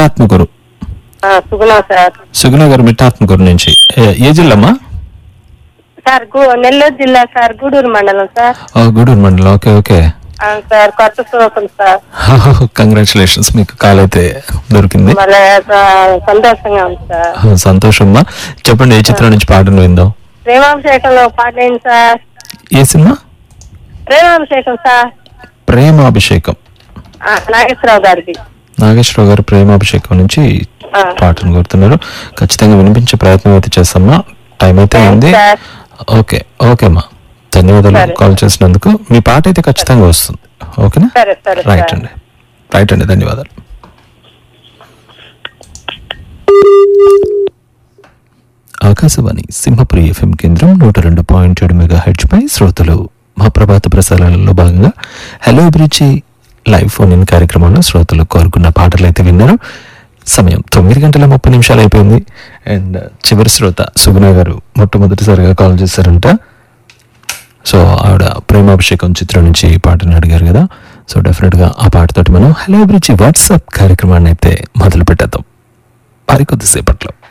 మిట్టాత్మకూరు ఆ, సుగుణ సార్ సుగుణ గారు మిట్టాత్మకూరు నుంచి ఏ- ఏ జిల్లమ్మా సార్ గు- నెల్లూరు జిల్లా సార్ గూడూరు మండలం సార్ ఓ, గూడూరు మండలం ఓకే ఓకే ఆ, సార్ కొత్త శ్రోతం సార్ కంగ్రాచులేషన్స్ మీకు కాల్ అయితే దొరికింది మళ్ళీ ఆ, సంతోషంగా ఉంది సార్ ఆ, సంతోషమ్మా చెప్పండి ఏ చిత్రం నుంచి పాటను విందాం ప్రేమాభిషేకంలో పాట ఏంటి సార్ ఏ సినిమా ప్రేమాభిషేకం సార్ ప్రేమాభిషేకం ఆ, నాగేశ్వరరావు గారిది నాగేశ్వరరావు గారు ప్రేమాభిషేకం నుంచి ఆ. పాటను కోరుతున్నారు ఖచ్చితంగా వినిపించే ప్రయత్నం అయితే చేస్తామా టైం అయితే అయింది సార్. ఓకే ఓకే అమ్మా ధన్యవాదాలు సరే. కాల్ చేసినందుకు మీ పాట అయితే ఖచ్చితంగా వస్తుంది ఓకేనా సరే, సరే, రైట్ సార్. అండి రైట్ అండి ధన్యవాదాలు ఆకాశవాణి సింహపురి ఎఫ్ఎం కేంద్రం నూట రెండు పాయింట్ ఏడు మెగా హెడ్జ్ పై శ్రోతలు మా ప్రభాత ప్రసారాలలో భాగంగా హలో అభిరుచి లైవ్ ఫోన్ ఇన్ కార్యక్రమంలో శ్రోతలు కోరుకున్న పాటలు అయితే విన్నారు సమయం తొమ్మిది గంటల ముప్పై నిమిషాలు అయిపోయింది అండ్ చివరి శ్రోత సుగుణ గారు మొట్టమొదటిసారిగా కాల్ చేశారంట సో ఆవిడ ప్రేమాభిషేకం చిత్రం నుంచి ఈ పాటను అడిగారు కదా సో డెఫినెట్గా ఆ పాటతోటి మనం హలో అభిరుచి వాట్సాప్ కార్యక్రమాన్ని అయితే మొదలు పెట్టేద్దాం మరి కొద్దిసేపట్లో